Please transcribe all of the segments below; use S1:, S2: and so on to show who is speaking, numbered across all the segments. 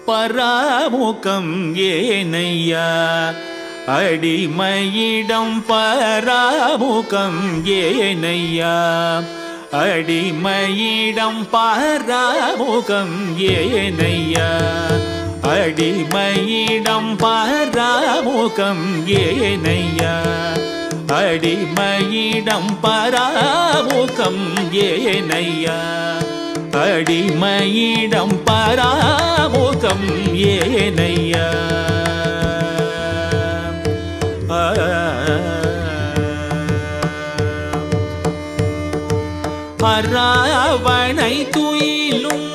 S1: பராமுகம் ஏனையா அடிமையிடம் பராமுகம் ஏனையா அடிமையிடம் பராமுகம் ஏனையா அடிமையிடம் பராமுகம் ஏனையா அடிமையிடம் பராமுகம் ஏனையா அடிமையிடம் பராமுகம் ஏனையா அராவணை துயிலும்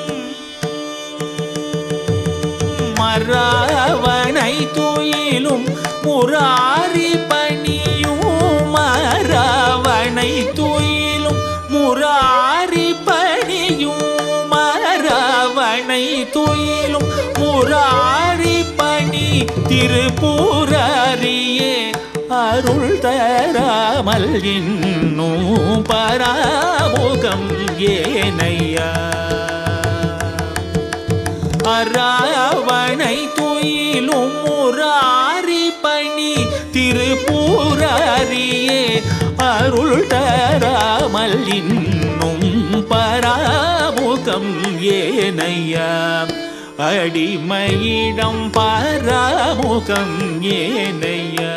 S1: மராவணை துயிலும் முராரி பணியும் மராவணை துயிலும் முராரி பணியும் மராவணை துயிலும் முராரி பணி திருப்பூரியே அருள் தராமல் இன்னும் பராமுகம் ஏனையா அராவணை துயிலும் முராரி பணி திருப்பூரியே அருள் தராமல் இன்னும் பராமுகம் ஏனையா அடிமையிடம் பராமுகம் ஏனையா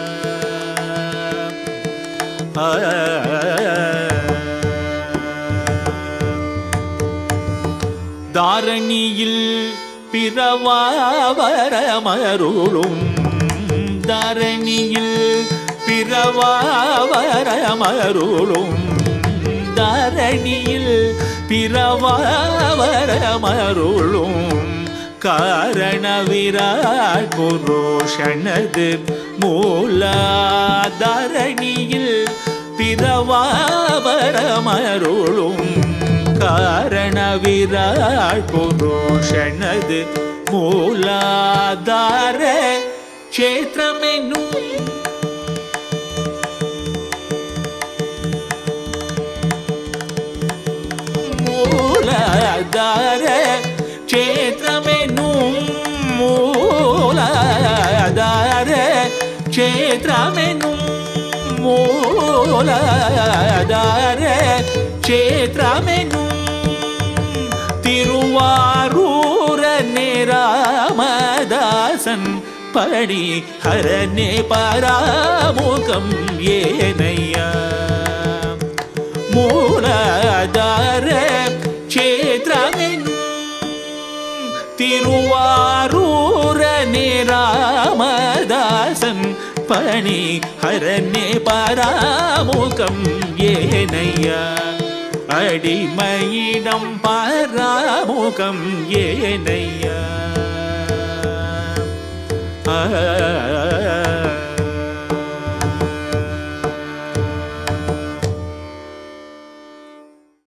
S1: தாரணியில் பிறவாவரமருளும் தாரணியில் பிறவாவரமருளும் தாரணியில் பிறவாவரமருளும் காரண விராட் புருஷனது மூலாதாரணியில் பிறவாவரமருளும் காரண விராட் புருஷனது மூலாதார க்ஷேத்திரமென்னும் மூலாதார க்ஷேத்திரமென்னும் மூலாதார க்ஷேத்திரமென்னும் மூலாதார க்ஷேத்திரமென்னும் திருவாரூர நேராமதாசன் படி ஹரனே பராமுகம் ஏனையா மூலாதார க்ஷேத்திரமென்னும் திருவாரூர நேராமதாசன் பணி ஹரனே பராமுகம் ஏனையா அடிமையிடம் பராமுகம் ஏனையா ஆ